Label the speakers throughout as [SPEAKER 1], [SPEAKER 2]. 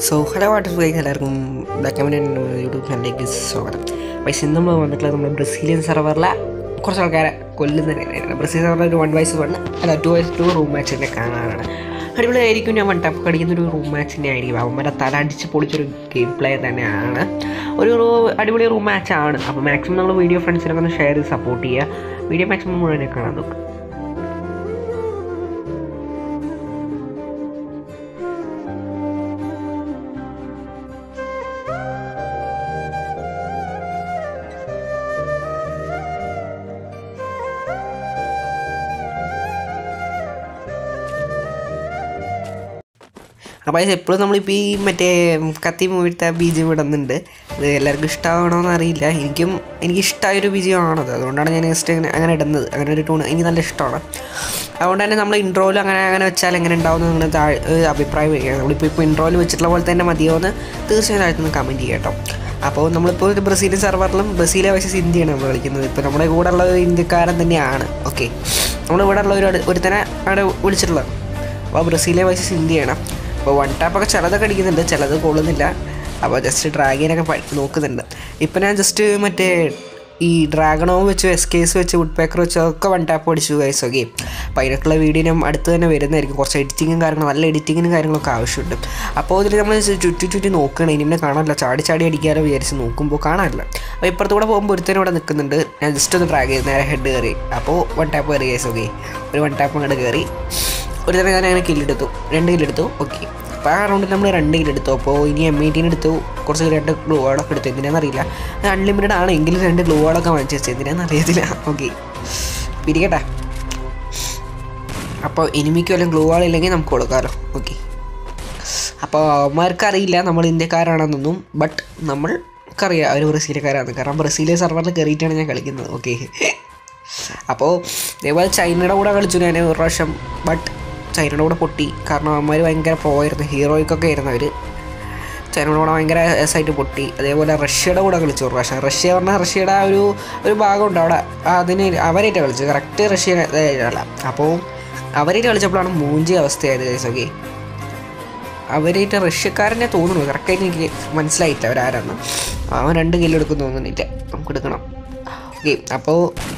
[SPEAKER 1] so hello water guys എല്ലാവർക്കും black കമ്മിൻ്റെ YouTube ചാനലിലേക്ക് സ്വാഗതം പക്ഷേ ഇന്ന് നമ്മൾ വന്നിട്ടുള്ളത് നമ്മുടെ ബ്രസീലിയൻ സെർവറിലെ കുറച്ച് ആൾക്കാരെ കൊല്ലുന്നതിനായിരുന്നു ബ്രസീൽ സെർവറിൽ ഒരു വൺ വൈസ് വൺ അല്ല ടു വൈസ് ടു റൂം മാച്ചിനെ കാണാനാണ് അടിപൊളിയായിരിക്കും ഞാൻ വൺ ടഫ് അടിക്കുന്ന ഒരു റൂം മാച്ചിൻ്റെ ആയിരിക്കും അവന്മാരെ തല അടിച്ച് പൊളിച്ചൊരു ഗെയിം പ്ലേ തന്നെയാണ് ഒരു റൂ- അടിപൊളി റൂം മാച്ചാണ് അപ്പോൾ മാക്സിമം നമ്മൾ വീഡിയോ ഫ്രണ്ട്സിനൊക്കെ ഒന്ന് ഷെയർ ചെയ്ത് സപ്പോർട്ട് ചെയ്യുക വീഡിയോ മാക്സിമം മുഴുവനെ കാണാൻ നോക്കുക അപ്പോൾ അത് എപ്പോഴും നമ്മളിപ്പോൾ ഈ മറ്റേ കത്തി മൂവിത്തെ ബീജം ഇടുന്നുണ്ട് അത് എല്ലാവർക്കും ഇഷ്ടമാണോന്ന് അറിയില്ല എനിക്കും എനിക്ക് ഇഷ്ടമായൊരു ബീജമാണത് അതുകൊണ്ടാണ് ഞാൻ ജസ്റ്റ് അങ്ങനെ അങ്ങനെ ഇടുന്നത് അങ്ങനെ ഒരു ടൂൺ എനിക്ക് നല്ല ഇഷ്ടമാണ് അതുകൊണ്ട് തന്നെ നമ്മൾ ഇൻട്രോയിൽ അങ്ങനെ അങ്ങനെ വെച്ചാൽ എങ്ങനെ ഉണ്ടാവുമെന്ന് നിങ്ങൾ താഴെ ഒരു അഭിപ്രായം വയ്ക്കുക നമ്മളിപ്പോൾ ഇപ്പോൾ ഇൻട്രോയിൽ വെച്ചിട്ടുള്ള പോലെ തന്നെ മതിയോ എന്ന് തീർച്ചയായും താഴ്ത്തുന്ന കമൻറ്റ് ചെയ്യുക കേട്ടോ അപ്പോൾ നമ്മളിപ്പോൾ ഒരു ബ്രസീലിയൻ സെർവറിലും ബ്രസീലെ വശസ് ഇന്ത്യയാണ് നമ്മൾ കളിക്കുന്നത് ഇപ്പോൾ നമ്മുടെ കൂടെ ഉള്ള ഒരു ഇന്ത്യക്കാരൻ തന്നെയാണ് ഓക്കെ നമ്മളിവിടെ ഉള്ള ഒരു ഒരുത്തനെ അവിടെ വിളിച്ചിട്ടുള്ളത് അപ്പോൾ ബ്രസീലെ വൈസസ് ഇന്ത്യയാണ് അപ്പോൾ വൺ ടാപ്പൊക്കെ ചിലതൊക്കെ അടിക്കുന്നുണ്ട് ചിലത് കൊള്ളുന്നില്ല അപ്പോൾ ജസ്റ്റ് ഡ്രാഗിനൊക്കെ പഠി നോക്കുന്നുണ്ട് ഇപ്പം ഞാൻ ജസ്റ്റ് മറ്റേ ഈ ഡ്രാഗണോ വെച്ച് എസ് കേസ് വെച്ച് വുഡ് പേക്കർ വെച്ച് ഒക്കെ വൺ ടാപ്പ് അടിച്ചു ഗൈസ് ഓക്കെ അപ്പോൾ അതിനൊക്കെയുള്ള വീഡിയോ ഞാൻ അടുത്ത് തന്നെ വരുന്നതായിരിക്കും കുറച്ച് എഡിറ്റിങ്ങും കാര്യങ്ങളും നല്ല എഡിറ്റിങ്ങിനും കാര്യങ്ങളൊക്കെ ആവശ്യമുണ്ട് അപ്പോൾ ഇതിൽ നമ്മൾ ചുറ്റി ചുറ്റി നോക്കുകയാണ് ഇനി കാണാനില്ല ചാടി ചാടി അടിക്കാനോ വിചാരിച്ച് നോക്കുമ്പോൾ കാണാനില്ല അപ്പോൾ ഇപ്പുറത്തൂടെ പോകുമ്പോൾ ഒരുത്തനും ഇവിടെ നിൽക്കുന്നുണ്ട് ഞാൻ ജസ്റ്റ് ഒന്ന് ഡ്രാഗ് ചെയ്ത് നേരെ ഹെഡ് കയറി അപ്പോൾ വൺ ടാപ്പ് കയറി ഗൈസ് ഓക്കെ ഒരു വൺ ടാപ്പ് അങ്ങോട്ട് കയറി ഒരു തവണ ഞാൻ അങ്ങനെ കില്ലെടുത്തു രണ്ട് കില്ലെടുത്തു ഓക്കെ അപ്പോൾ ആ റൗണ്ടിൽ നമ്മൾ രണ്ട് കില്ലെടുത്തു അപ്പോൾ ഇനി എം ഐ ടീന് എടുത്തു കുറച്ച് രണ്ട് ഗ്ലൂ വാളൊക്കെ എടുത്തു എന്തിനാണെന്നറിയില്ല അത് അൺലിമിറ്റഡ് ആണ് എങ്കിലും രണ്ട് ഗ്ലൂ വാളൊക്കെ വാങ്ങിച്ചു വെച്ചത് എന്തിനാണെന്ന് അറിയത്തില്ല ഓക്കെ പിരിക്കട്ടെ അപ്പോൾ എനിമിക്ക് വല്ലതും ഗ്ലൂ വാൾ ഇല്ലെങ്കിൽ നമുക്ക് കൊടുക്കാമല്ലോ ഓക്കെ അപ്പോൾ അവന്മാർക്ക് അറിയില്ല നമ്മൾ ഇന്ത്യക്കാരാണെന്നൊന്നും ബട്ട് നമ്മൾക്കറിയാം അവർ ബ്രസീലക്കാരാണ് കാരണം ബ്രസീലിയ സെർവറിൽ കയറിയിട്ടാണ് ഞാൻ കളിക്കുന്നത് ഓക്കെ അപ്പോൾ ഇതേപോലെ ചൈനയുടെ കൂടെ കളിച്ചു ഞാൻ ഒരു പ്രാവശ്യം ബട്ട് ചൈനയുടെ കൂടെ പൊട്ടി കാരണം അവന്മാർ ഭയങ്കര പ്രോ ആയിരുന്നു ഹീറോയ്ക്കൊക്കെ ആയിരുന്നു അവർ ചൈനയുടെ കൂടെ ഭയങ്കര രസമായിട്ട് പൊട്ടി അതേപോലെ റഷ്യയുടെ കൂടെ കളിച്ചു ഒരു പ്രാവശ്യം റഷ്യ പറഞ്ഞാൽ റഷ്യയുടെ ആ ഒരു ഒരു ഭാഗമുണ്ട് അവിടെ അതിന് അവരായിട്ട് കളിച്ചു കറക്റ്റ് റഷ്യ അല്ല അപ്പോൾ അവരായിട്ട് കളിച്ചപ്പോഴാണ് മൂഞ്ചി അവസ്ഥയായത് കേസ് ഓക്കെ അവരായിട്ട് റഷ്യക്കാരനെ തോന്നുന്നു കറക്റ്റായിട്ട് എനിക്ക് മനസ്സിലായിട്ടില്ല അവരാരാന്ന് അവൻ രണ്ട് കിലോ എടുക്കും തോന്നുന്നില്ല നമുക്ക് എടുക്കണം ഓക്കെ അപ്പോൾ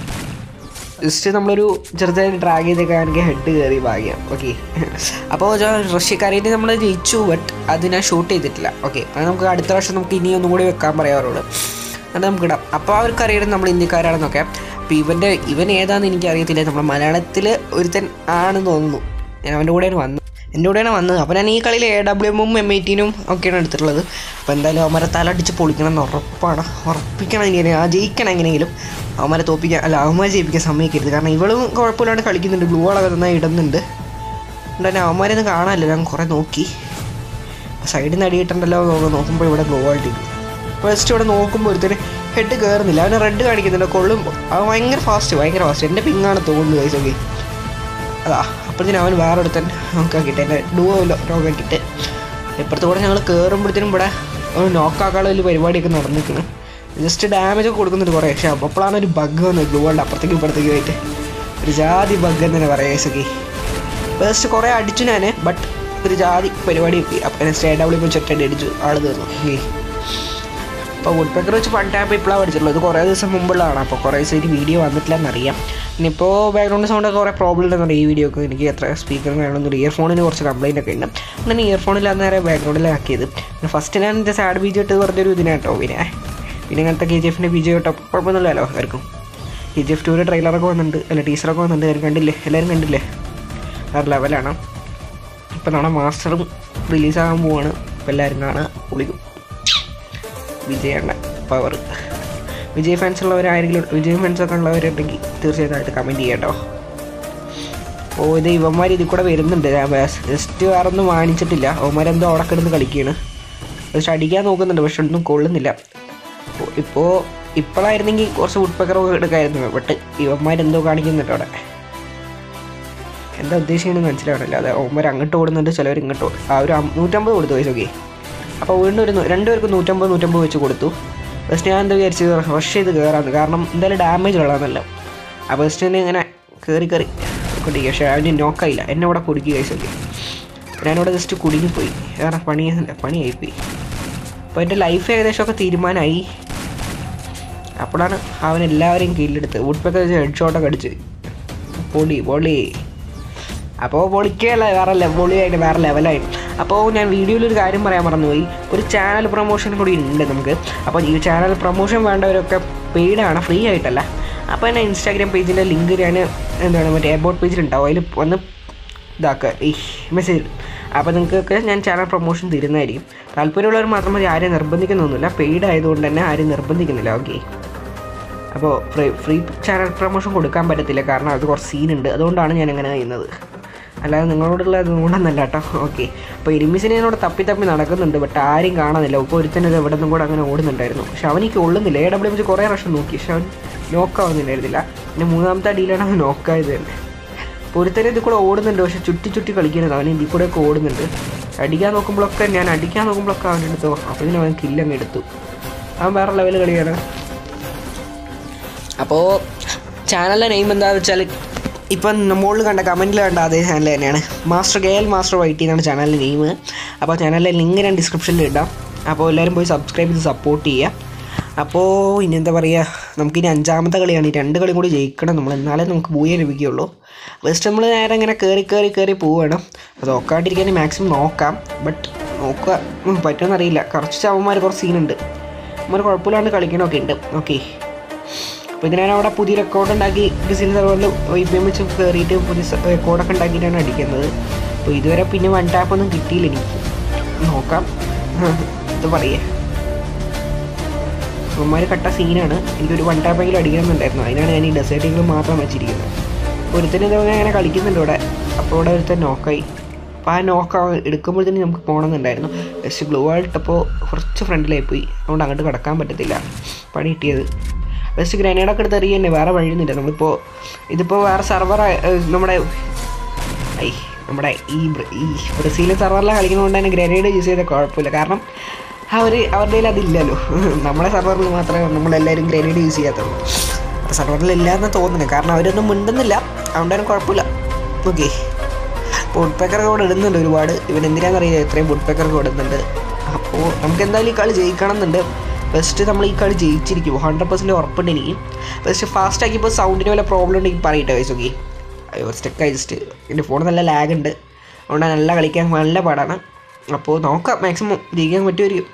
[SPEAKER 1] ജസ്റ്റ് നമ്മളൊരു ചെറുതായിട്ട് ഡ്രാഗ് ചെയ്തൊക്കെ ആണെങ്കിൽ ഹെഡ് കയറി ഭാഗ്യം ഓക്കെ അപ്പോൾ റഷ്യക്കാരായിട്ട് നമ്മൾ ജയിച്ചു ബട്ട് അത് ഞാൻ ഷൂട്ട് ചെയ്തിട്ടില്ല ഓക്കെ അത് നമുക്ക് അടുത്ത പ്രാവശ്യം നമുക്ക് ഇനി ഒന്നും കൂടി വെക്കാൻ പറയാം അവരോട് അത് നമുക്ക് ഇടാം അപ്പോൾ അവർക്ക് അറിയണം നമ്മൾ ഇന്ത്യക്കാരാണെന്നൊക്കെ അപ്പോൾ ഇവൻ്റെ ഇവൻ ഏതാണെന്ന് എനിക്ക് അറിയത്തില്ല നമ്മുടെ മലയാളത്തിൽ ഒരുത്തൻ ആണെന്ന് തോന്നുന്നു ഞാൻ അവൻ്റെ കൂടെയാണ് വന്നത് എൻ്റെ കൂടെയാണ് വന്നത് അപ്പോൾ ഞാൻ ഈ കളിയിൽ എ ഡബ്ല്യു എമ്മും എം ഐ ടീനും ഒക്കെയാണ് എടുത്തിട്ടുള്ളത് അപ്പോൾ എന്തായാലും അവന്മാരെ തലടിച്ച് പൊളിക്കണം എന്ന് ഉറപ്പാണ് ഉറപ്പിക്കണം ഇങ്ങനെ ആ ജയിക്കണം എങ്ങനെയെങ്കിലും അവന്മാരെ തോപ്പിക്കാൻ അല്ല അവന്മാരെ ജയിപ്പിക്കാൻ സമ്മതിക്കരുത് കാരണം ഇവളും കുഴപ്പമില്ലാണ്ട് കളിക്കുന്നുണ്ട് ഗ്ലൂ ആളൊക്കെ നന്നായി ഇടുന്നുണ്ട് അതുകൊണ്ട് തന്നെ അവന്മാരെ ഒന്നും കാണാനില്ല ഞാൻ കുറേ നോക്കി സൈഡിൽ നിന്ന് അടിയിട്ടുണ്ടല്ലോ എന്ന് നോക്കുമ്പോൾ ഇവിടെ ഗ്ലോ ആയിട്ട് ഫസ്റ്റ് ഇവിടെ നോക്കുമ്പോൾ ഒരുത്തര് ഹെഡ് കയറുന്നില്ല അവന് റെഡ് കാണിക്കുന്നുണ്ട് കൊള്ളുമ്പോൾ അവൻ ഭയങ്കര ഫാസ്റ്റ് ഭയങ്കര ഫാസ്റ്റ് എൻ്റെ പിങ്ങാണ് തോന്നുന്നത് ഗൈസ് ഓക്കെ അതാ അപ്പോഴത്തേനും അവൻ വേറെ ഒരുത്തൻ നോക്കാക്കിയിട്ട് എൻ്റെ ഡുവോ നോക്കാക്കിയിട്ട് ഇപ്പുറത്ത് കൂടെ ഞങ്ങൾ കയറുമ്പോഴത്തേനും ഇവിടെ ഒരു നോക്കാക്കാനുള്ള ഒരു പരിപാടിയൊക്കെ നടന്നിരിക്കുന്നു ജസ്റ്റ് ഡാമേജ് ഒക്കെ കൊടുക്കുന്നുണ്ട് കുറേ പക്ഷേ അപ്പോഴാണ് ഒരു ബഗ് വന്നത് ഗ്ലൂകളുടെ അപ്പുറത്തേക്കും ഇപ്പുറത്തേക്കും ആയിട്ട് ഒരു ജാതി ബഗ് എന്ന് തന്നെ പറയാം ഗൈസ് ഓക്കെ ഫസ്റ്റ് കുറേ അടിച്ചു ഞാൻ ബട്ട് ഒരു ജാതി പരിപാടി എത്തി അപ്പം സ്റ്റേ ഡബ്ല്യൂ പോയി ചൊറ്റടി അടിച്ചു ആൾ തീർന്നു ഓക്കെ അപ്പോൾ വുഡ് പേക്കർ വെച്ച് പണ്ട് ടാപ്പ് ഇപ്പോഴാണ് പഠിച്ചിട്ടുള്ളത് ഇത് കുറേ ദിവസം മുമ്പുള്ളതാണ് അപ്പോൾ കുറേ ദിവസം വീഡിയോ വന്നിട്ടില്ല എന്നറിയാം ഇനിയിപ്പോൾ ബാക്ക്ഗ്രൗണ്ട് സൗണ്ട് കുറേ പ്രോബ്ലം ഉണ്ടെന്നുണ്ട് ഈ വീഡിയോക്ക് എനിക്ക് എത്ര സ്പീക്കറും വേണമെന്നൊരു ഇയർഫോണിന് കുറച്ച് കംപ്ലൈൻ്റ് ഒക്കെ ഉണ്ട് അങ്ങനെ ഇയർഫോണിൽ നേരെ ബാക്ക്ഗ്രൗണ്ടിലാക്കിയത് പിന്നെ ഫസ്റ്റ് ഞാൻ എൻ്റെ സാഡ് ബീജ് ഇട്ട് പറഞ്ഞൊരു ഇതിനാട്ടോ പിന്നെ പിന്നെ ഇങ്ങനത്തെ കെ ജി എഫിൻ്റെ ബീജ് കേട്ടോ കുഴപ്പമൊന്നുമില്ലല്ലോ ആർക്കും കെ ജി എഫ് ടൂവിൻ്റെ ട്രെയിലറൊക്കെ വന്നിട്ടുണ്ട് അല്ല ടീച്ചറൊക്കെ വന്നിട്ടുണ്ട് എല്ലാവരും കണ്ടില്ലേ എല്ലാവരും കണ്ടില്ലേ വേറെ ലെവലാണ് ഇപ്പം നമ്മുടെ മാസ്റ്ററും റിലീസാകാൻ പോവാണ് അപ്പോൾ എല്ലാവരും കാണുക പൊളിക്കും വിജയുടെ പവർ വിജയ് ഫാൻസ് ഉള്ളവരാരെങ്കിലും വിജയ് ഫാൻസ് ഒക്കെ ഉള്ളവരുണ്ടെങ്കിൽ തീർച്ചയായിട്ടും കമൻറ്റ് ചെയ്യട്ടോ ഓ ഇത് ഇവന്മാർ ഇതിൽ കൂടെ വരുന്നുണ്ട് ജസ്റ്റ് വേറെ ഒന്നും വാങ്ങിച്ചിട്ടില്ല അവന്മാരെന്തോ അവിടെ കിടന്ന് കളിക്കുകയാണ് ജസ്റ്റ് അടിക്കാൻ നോക്കുന്നുണ്ട് പക്ഷെ ഒന്നും കൊള്ളുന്നില്ല ഇപ്പോൾ ഇപ്പോഴായിരുന്നെങ്കിൽ കുറച്ച് വുഡ് പേക്കറൊക്കെ എടുക്കായിരുന്നു ബട്ട് ഇവന്മാരെന്തോ കാണിക്കുന്നുണ്ട് അവിടെ എന്താ ഉദ്ദേശിക്കുന്നത് മനസ്സിലാവണില്ല അത് അവന്മാർ അങ്ങോട്ട് ഓടുന്നുണ്ട് ചിലവർ ഇങ്ങോട്ട് ഓടും ആ ഒരു അം- നൂറ്റമ്പത് കൊടുത്തു പൈസ ഓക്കെ അപ്പോൾ വീണ്ടും ഒരു നൂ- രണ്ടുപേർക്ക് നൂറ്റമ്പത് നൂറ്റമ്പത് വെച്ച് കൊടുത്തു ഫസ്റ്റ് ഞാൻ എന്താ വിചാരിച്ചത് റഷ് ചെയ്ത് കയറാമെന്ന് കാരണം എന്തായാലും ഡാമേജ് ഉള്ളതാണല്ലോ അപ്പോൾ ഫസ്റ്റ് തന്നെ ഇങ്ങനെ കയറി കയറി കൊണ്ടിരിക്കുക പക്ഷേ അവന് നോക്കായില്ല എന്നെ ഇവിടെ കുടുക്കി കഴിച്ചൊക്കെ ഞാനിവിടെ ജസ്റ്റ് കുടുങ്ങിപ്പോയി വേറെ പണി പണിയായിപ്പോയി അപ്പോൾ എൻ്റെ ലൈഫ് ഏകദേശമൊക്കെ തീരുമാനമായി അപ്പോഴാണ് അവൻ എല്ലാവരെയും കീഴിലെടുത്ത് വുഡ്പെക്കെ ഹെഡ് ഷോട്ടൊക്കെ അടിച്ച് പൊളി പൊളി അപ്പോൾ പൊളിക്കല്ല വേറെ ലെ- പൊളിയായിട്ട് വേറെ ലെവലായി അപ്പോൾ ഞാൻ വീഡിയോയിൽ ഒരു കാര്യം പറയാൻ മറന്നുപോയി ഒരു ചാനൽ പ്രൊമോഷൻ കൂടി ഉണ്ട് നമുക്ക് അപ്പോൾ ഈ ചാനൽ പ്രൊമോഷൻ വേണ്ടവരൊക്കെ പെയ്ഡാണ് ഫ്രീ ആയിട്ടല്ല അപ്പോൾ എൻ്റെ ഇൻസ്റ്റാഗ്രാം പേജിൻ്റെ ലിങ്ക് ഞാൻ എന്താണ് മറ്റേ എബൌട്ട് പേജിലുണ്ടാവും അതിൽ വന്ന് ഇതാക്കുക ഈ മെസ്സേജ് അപ്പോൾ നിങ്ങൾക്കൊക്കെ ഞാൻ ചാനൽ പ്രൊമോഷൻ തരുന്നതായിരിക്കും താല്പര്യമുള്ളവർ മാത്രം മതി ആരെയും നിർബന്ധിക്കുന്നൊന്നുമില്ല പെയ്ഡ് ആയതുകൊണ്ട് തന്നെ ആരും നിർബന്ധിക്കുന്നില്ല ഓക്കെ അപ്പോൾ ഫ്രീ ഫ്രീ ചാനൽ പ്രൊമോഷൻ കൊടുക്കാൻ പറ്റത്തില്ല കാരണം അത് കുറച്ച് സീനുണ്ട് അതുകൊണ്ടാണ് ഞാൻ അങ്ങനെ ചെയ്യുന്നത് അല്ലാതെ നിങ്ങളോടുള്ള അതുകൊണ്ടൊന്നല്ല കേട്ടോ ഓക്കെ അപ്പോൾ എരുമിസിനെ എന്നോട് തപ്പി തപ്പി നടക്കുന്നുണ്ട് ബട്ട് ആരും കാണുന്നില്ല ഇപ്പോൾ ഒരുത്തനത് എവിടെ നിന്നും കൂടെ അങ്ങനെ ഓടുന്നുണ്ടായിരുന്നു പക്ഷെ അവനിക്ക് കൊള്ളുന്നില്ല എ ഡബ്ല്യു എം കുറേ പ്രാവശ്യം നോക്കി പക്ഷെ അവൻ നോക്കാവുന്നുണ്ടായിരുന്നില്ല പിന്നെ മൂന്നാമത്തെ അടിയിലാണ് അവൻ നോക്കായത് തന്നെ അപ്പോൾ ഒരുത്തരം ഇതിൽ കൂടെ ഓടുന്നുണ്ട് പക്ഷെ ചുറ്റി ചുറ്റി കളിക്കുന്നത് അവൻ ഇതിൽ കൂടെ ഒക്കെ ഓടുന്നുണ്ട് അടിക്കാൻ നോക്കുമ്പോഴൊക്കെ ഞാൻ അടിക്കാൻ നോക്കുമ്പോഴൊക്കെ അവൻ്റെ എടുത്തു അപ്പോൾ ഇതിന് അവൻ കില്ലങ്ങ് എടുത്തു അവൻ വേറെ ലെവൽ കളിയാണ് അപ്പോൾ ചാനലിൻ്റെ നെയിം എന്താണെന്ന് വെച്ചാൽ ഇപ്പം മുകളിൽ കണ്ട കമൻറ്റിൽ കണ്ട അതേ ചാനൽ തന്നെയാണ് master K L master YT എന്നാണ് ചാനലിൻ്റെ നെയിം അപ്പോൾ ചാനലിലെ ലിങ്ക് ഞാൻ ഡിസ്ക്രിപ്ഷനിൽ ഇടാം അപ്പോൾ എല്ലാവരും പോയി സബ്സ്ക്രൈബ് ചെയ്ത് സപ്പോർട്ട് ചെയ്യുക അപ്പോൾ ഇനി എന്താ പറയുക നമുക്കിനി അഞ്ചാമത്തെ കളിയാണ് ഈ രണ്ട് കളിയും കൂടി ജയിക്കണം നമ്മൾ എന്നാലേ നമുക്ക് ബൂയ ലഭിക്കുകയുള്ളൂ ഫസ്റ്റ് നമ്മൾ നേരെ ഇങ്ങനെ കയറി കയറി കയറി പോവുകയാണ് അത് നോക്കാണ്ടിരിക്കാൻ മാക്സിമം നോക്കാം ബട്ട് നോക്കുക ഉം, പറ്റുമെന്നറിയില്ല കുറച്ച് ചവന്മാർ കുറച്ച് സീനുണ്ട് നമ്മൾ കുഴപ്പമില്ലാണ്ട് കളിക്കണമൊക്കെ ഉണ്ട് ഓക്കെ അപ്പോൾ ഇതിനാണ് അവിടെ പുതിയ റെക്കോർഡ് ഉണ്ടാക്കി ഡിസിൽ സെർവറിൽ ഇപ്പം വെച്ച് കയറിയിട്ട് പുതിയ റെക്കോർഡൊക്കെ ഉണ്ടാക്കിയിട്ടാണ് അടിക്കുന്നത് അപ്പോൾ ഇതുവരെ പിന്നെ വൺ ടാപ്പ് ഒന്നും കിട്ടിയില്ല എനിക്ക് നോക്കാം ഇത് പറയേ അവന്മാർ കട്ട സീനാണ് എനിക്കൊരു വൺ ടാപ്പെങ്കിലും അടിക്കണമെന്നുണ്ടായിരുന്നു അതിനാണ് ഞാൻ ഈ ഡെസേർട്ടുകൾ മാത്രം വെച്ചിരിക്കുന്നത് ഒരുത്തന് ഇതങ്ങനെ അങ്ങനെ കളിക്കുന്നുണ്ട് ഇവിടെ അപ്പോൾ ഇവിടെ ഒരുത്തൻ നോക്കായി അപ്പോൾ ആ നോക്ക എടുക്കുമ്പോഴത്തേനും നമുക്ക് പോകണമെന്നുണ്ടായിരുന്നു ജസ്റ്റ് ഗ്ലൂ ആയിട്ടപ്പോൾ കുറച്ച് ഫ്രണ്ടിലായി പോയി അതുകൊണ്ട് അങ്ങോട്ട് കിടക്കാൻ പറ്റത്തില്ല പണി കിട്ടിയത് ജസ്റ്റ് ഗ്രനേഡൊക്കെ എടുത്ത് എറിയന്നെ വേറെ വഴിയൊന്നുമില്ല നമ്മളിപ്പോൾ ഇതിപ്പോൾ വേറെ സർവർ നമ്മുടെ ഐ നമ്മുടെ ഈ ബ്ര- ഈ ബ്രസീലിയൻ സെർവറിലാണ് കളിക്കുന്നതുകൊണ്ട് തന്നെ ഗ്രനേഡ് യൂസ് ചെയ്താൽ കുഴപ്പമില്ല കാരണം അവർ അവരുടെ കയ്യിൽ അതില്ലല്ലോ നമ്മളെ സെർവറിൽ മാത്രമേ നമ്മളെല്ലാവരും ഗ്രനേഡ് യൂസ് ചെയ്യാത്തുള്ളൂ അപ്പോൾ സെർവറിൽ ഇല്ലയെന്ന് തോന്നുന്നു കാരണം അവരൊന്നും മിണ്ടുന്നില്ല അതുകൊണ്ടാണ് കുഴപ്പമില്ല ഓക്കെ വുഡ് പേക്കറൊക്കെ ഇവിടെ ഇടുന്നുണ്ട് ഒരുപാട് ഇവൻ എന്തിനാണെന്നറിയില്ല ഇത്രയും വുഡ് പേക്കറൊക്കെ ഇടുന്നുണ്ട് അപ്പോൾ നമുക്ക് എന്തായാലും ഈ കളി ജയിക്കണം എന്നുണ്ട് ഫസ്റ്റ് നമ്മൾ ഈ കളി ജയിച്ചിരിക്കും ഹൺഡ്രഡ് പെർസെൻറ്റ് ഉറപ്പുണ്ട് എനിക്ക് ഫസ്റ്റ് ഫാസ്റ്റ് ആക്കിയപ്പോൾ സൗണ്ടിന് വല്ല പ്രോബ്ലം ഉണ്ടെങ്കിൽ പറയട്ടെ വയസ്സ് ഓക്കെ അയ്യോ സ്റ്റെക്കായി ജസ്റ്റ് എൻ്റെ ഫോൺ നല്ല ലാഗ് ഉണ്ട് അതുകൊണ്ട് നല്ല കളിക്കാൻ നല്ല പാടാണ് അപ്പോൾ നോക്കാം മാക്സിമം ജയിക്കാൻ പറ്റുമായിരിക്കും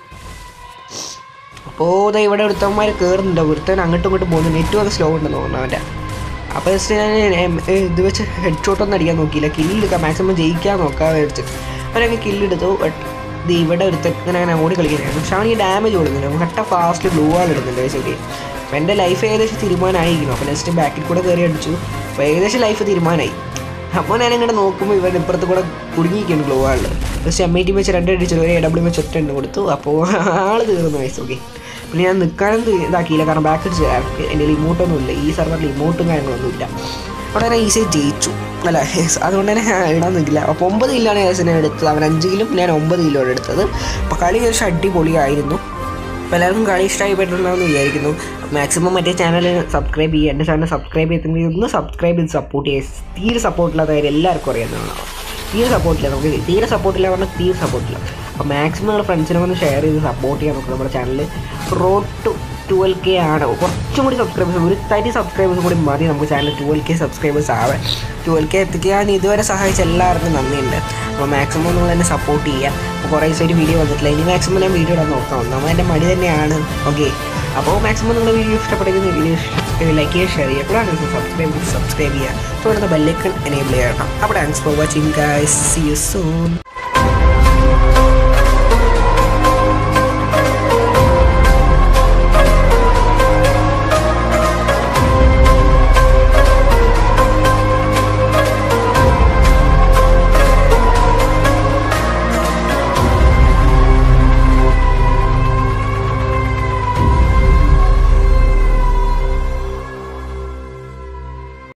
[SPEAKER 1] അപ്പോൾ ദാ ഇവിടെ ഒരുത്തന്മാർ കയറുന്നുണ്ട് ഒരുത്തൻ അങ്ങോട്ടും ഇങ്ങോട്ടും പോകുന്നു നെറ്റ് വന്ന് സ്ലോ ഉണ്ടെന്ന് തോന്നുന്നു അവൻ്റെ അപ്പോൾ ജസ്റ്റ് ഞാൻ എം- ഏ, ഇത് വെച്ച് ഹെഡ് ഷോട്ടൊന്നും അടിക്കാൻ നോക്കിയില്ല കില്ലെടുക്കാൻ മാക്സിമം ജയിക്കാൻ നോക്കാൻ വെച്ച് അവരങ്ങ് കില്ലെടുത്തു ബട്ട് ഇത് ഇവിടെ ഒരുത്തൻ ഇങ്ങനെ അങ്ങനെ ഓടി കളിക്കുന്നതായിരുന്നു പക്ഷെ അവൻ ഈ ഡാമേജ് കൊടുക്കുന്നില്ല അവൻ കട്ട ഫാസ്റ്റ് ബ്ലൂ ആൾ ഇടുന്നുണ്ട് വെച്ചോക്കെ അപ്പോൾ എൻ്റെ ലൈഫ് ഏകദേശം തീരുമാനമായിരിക്കുന്നു അപ്പോൾ നെക്സ്റ്റ് ബാക്കിൽ കൂടെ കയറി അടിച്ചു അപ്പോൾ ഏകദേശം ലൈഫ് തീരുമാനമായി അപ്പോൾ ഞാൻ ഇങ്ങനെ നോക്കുമ്പോൾ ഇവൻ ഇപ്പുറത്ത് കൂടെ കുടുങ്ങിയിരിക്കുന്നു ഗ്ലോ ആളിൽ ജസ്റ്റ് എം ഐ ടി വെച്ച് രണ്ട് അടിച്ചു ഒരു എ ഡബ്ല്യു വെച്ച് ഒറ്റ എണ്ണം കൊടുത്തു അപ്പോൾ ആള് തീർന്നു വയസ്സ് ഓക്കെ പിന്നെ ഞാൻ നിൽക്കാനും തി- ഇതാക്കിയില്ല കാരണം ബാക്ക് അടിച്ച് എൻ്റെ ഇമോട്ടൊന്നും ഇല്ല ഈ സർവറിൽ ഇമോട്ടും കാര്യങ്ങളൊന്നും ഇല്ല അവിടെ ഞാൻ ഈസി ജയിച്ചു അല്ല yes, അതുകൊണ്ട് തന്നെ ഞാൻ ഇടാൻ നിൽക്കില്ല അപ്പോൾ ഒമ്പത് കില്ലാണ് ഏകദേശം ഞാൻ എടുത്തത് അവൻ അഞ്ച് കിലും ഞാൻ ഒമ്പത് കിലോ എടുത്തത് അപ്പോൾ കളി ഏകദേശം അടിപൊളിയായിരുന്നു അപ്പോൾ എല്ലാവർക്കും കളി ഇഷ്ടമായി പറ്റുന്നുണ്ടെന്ന് വിചാരിക്കുന്നു മാക്സിമം മറ്റേ ചാനൽ സബ്സ്ക്രൈബ് ചെയ്യുക എൻ്റെ ചാനൽ സബ്സ്ക്രൈബ് ചെയ്തിട്ടുണ്ടെങ്കിൽ ഒന്ന് സബ്സ്ക്രൈബ് ചെയ്ത് സപ്പോർട്ട് ചെയ്യുക തീരെ സപ്പോർട്ടില്ലാത്ത കാര്യം എല്ലാവർക്കും അറിയാവുന്നതാണ് തീരെ സപ്പോർട്ടില്ല നമുക്ക് തീരെ സപ്പോർട്ടില്ല പറഞ്ഞാൽ തീരെ സപ്പോർട്ടില്ല അപ്പോൾ മാക്സിമം നമ്മുടെ ഫ്രണ്ട്സിനെ ഒന്ന് ഷെയർ ചെയ്ത് സപ്പോർട്ട് ചെയ്യാൻ നോക്കുക നമ്മുടെ channel road to twelve K ആണ് കുറച്ചും കൂടി സബ്സ്ക്രൈബേഴ്സ് ഒരു തരി സബ്സ്ക്രൈബേഴ്സ് കൂടി മതി നമുക്ക് ചാനൽ ട്വൽവ് കെ സബ്സ്ക്രൈബേഴ്സ് ആവാൻ ട്വൽവ് കെ എത്തിക്കാൻ ഇതുവരെ സഹായിച്ച എല്ലാവർക്കും നന്ദിയുണ്ട് അപ്പോൾ മാക്സിമം നിങ്ങൾ എന്നെ സപ്പോർട്ട് ചെയ്യുക അപ്പോൾ കുറേ ദിവസമായിട്ട് വീഡിയോ വന്നിട്ടില്ല ഇനി മാക്സിമം ഞാൻ വീഡിയോ ഇടാൻ നോക്കാം നമ്മൾ എൻ്റെ മടി തന്നെയാണ് ഓക്കെ അപ്പോൾ മാക്സിമം നിങ്ങൾ വീഡിയോ ഇഷ്ടപ്പെടുന്ന വീഡിയോ ലൈക്ക് ചെയ്യുക ഷെയർ ചെയ്യുക കൂടാതെ സബ്സ്ക്രൈബ് സബ്സ്ക്രൈബ് ചെയ്യുക തുടർന്ന് ബെല്ലൈക്കൺ എനേബിൾ ചെയ്യണം അപ്പോൾ thanks for watching guys see you soon